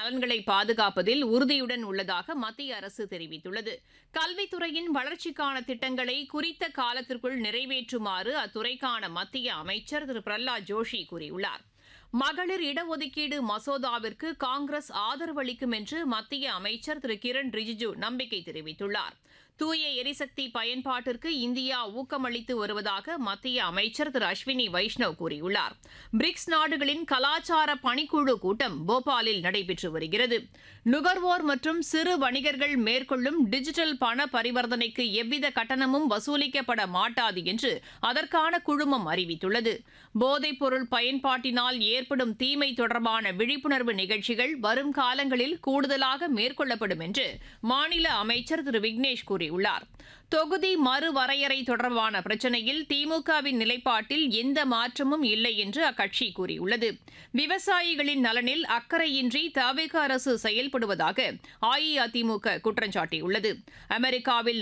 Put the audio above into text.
நலன்களை பாதுகாப்பதில் உறுதியுடன் உள்ளதாக மத்திய அரசு தெரிவித்துள்ளது கல்வித்துறையின் வளர்ச்சிக்கான திட்டங்களை குறித்த காலத்திற்குள் நிறைவேற்றுமாறு அத்துறைக்கான மத்திய அமைச்சர் திரு பிரஹ்லாத் ஜோஷி கூறியுள்ளார் மகளிர் இடஒதுக்கீடு மசோதாவிற்கு காங்கிரஸ் ஆதரவளிக்கும் என்று மத்திய அமைச்சர் திரு கிரண் ரிஜிஜு நம்பிக்கை தெரிவித்துள்ளார் தூய எரிசக்தி பயன்பாட்டிற்கு இந்தியா ஊக்கமளித்து வருவதாக மத்திய அமைச்சர் திரு அஸ்வினி வைஷ்ணவ் கூறியுள்ளார் பிரிக்ஸ் நாடுகளின் கலாச்சார பணிக்குழு கூட்டம் போபாலில் நடைபெற்று வருகிறது நுகர்வோர் மற்றும் சிறு வணிகர்கள் மேற்கொள்ளும் டிஜிட்டல் பண பரிவர்த்தனைக்கு எவ்வித கட்டணமும் வசூலிக்கப்பட மாட்டாது என்று அதற்கான குழுமம் அறிவித்துள்ளது போதைப் பொருள் பயன்பாட்டினால் ஏற்படும் தீமை தொடர்பான விழிப்புணர்வு நிகழ்ச்சிகள் வரும் காலங்களில் கூடுதலாக மேற்கொள்ளப்படும் என்று மாநில அமைச்சர் திரு விக்னேஷ் கூறியுள்ளார் தொகுதி மறுவரையறை தொடர்பான பிரச்சினையில் திமுகவின் நிலைப்பாட்டில் எந்த மாற்றமும் இல்லை என்று அக்கட்சி கூறியுள்ளது விவசாயிகளின் நலனில் அக்கறையின்றி தவிக அரசு செயல்படுவதாக அஇஅதிமுக குற்றம் சாட்டியுள்ளது அமெரிக்காவில்